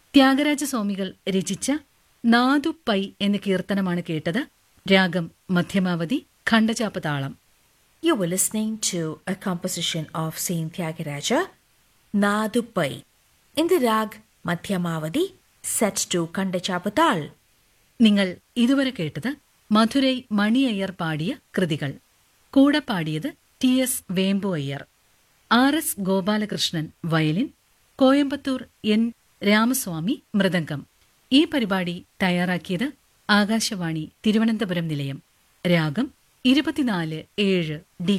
ത്യാഗരാജസ്വാമികൾ രചിച്ച നാദുപ്പൈ എന്ന കീർത്തനമാണ് കേട്ടത് രാഗം മധ്യമാവധി ഖണ്ഡചാപ്പ് താളം You were listening to a composition of Saint Tyagaraja, Nadupai, in the rag Madhyamavadi, set to Kandachapatal. നിങ്ങൾ ഇതുവരെ കേട്ടത് മധുരൈ മണി അയ്യർ പാടിയ കൃതികൾ കൂടെ പാടിയത് T S Vembu Iyer R S Gopalakrishnan violin Coimbatore N Ramaswamy mridangam ഈ പരിപാടി തയ്യാറാക്കിയത് ആകാശവാണി തിരുവനന്തപുരം നിലയം രാഗം ഇരുപത്തിനാല് ഏഴ് ഡി